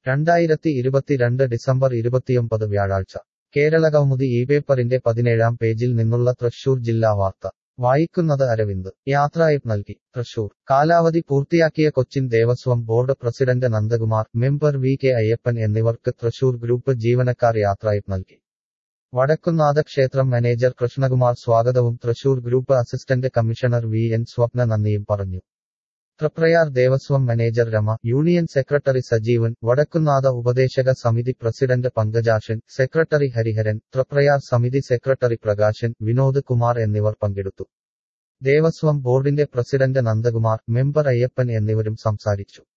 രണ്ടായിരത്തി ഇരുപത്തിരണ്ട് ഡിസംബർ ഇരുപത്തിയൊമ്പത് വ്യാഴാഴ്ച കേരളകൗമുദി ഈ പേപ്പറിന്റെ പതിനേഴാം പേജിൽ നിന്നുള്ള തൃശൂർ ജില്ലാ വാർത്ത വായിക്കുന്നത് അരവിന്ദ് യാത്രയപ്പ് നൽകി തൃശൂർ കാലാവധി പൂർത്തിയാക്കിയ Cochin Devaswom board president Nandakumar member V K Ayyappan എന്നിവർക്ക് തൃശൂർ ഗ്രൂപ്പ് ജീവനക്കാർ യാത്രയപ്പ് നൽകി വടക്കുന്നാഥ ക്ഷേത്രം മാനേജർ കൃഷ്ണകുമാർ സ്വാഗതവും Thrissur group assistant commissioner V N Swapna നന്ദിയും പറഞ്ഞു Triprayar Devaswom manager Rama union secretary Sajeevan Vadakkunnatha ഉപദേശക സമിതി പ്രസിഡന്റ് പങ്കജാഷൻ സെക്രട്ടറി ഹരിഹരൻ തൃപ്രയാർ സമിതി സെക്രട്ടറി പ്രകാശൻ വിനോദ് കുമാർ എന്നിവർ പങ്കെടുത്തു ദേവസ്വം ബോർഡിന്റെ പ്രസിഡന്റ് നന്ദകുമാർ മെമ്പർ അയ്യപ്പൻ എന്നിവരും സംസാരിച്ചു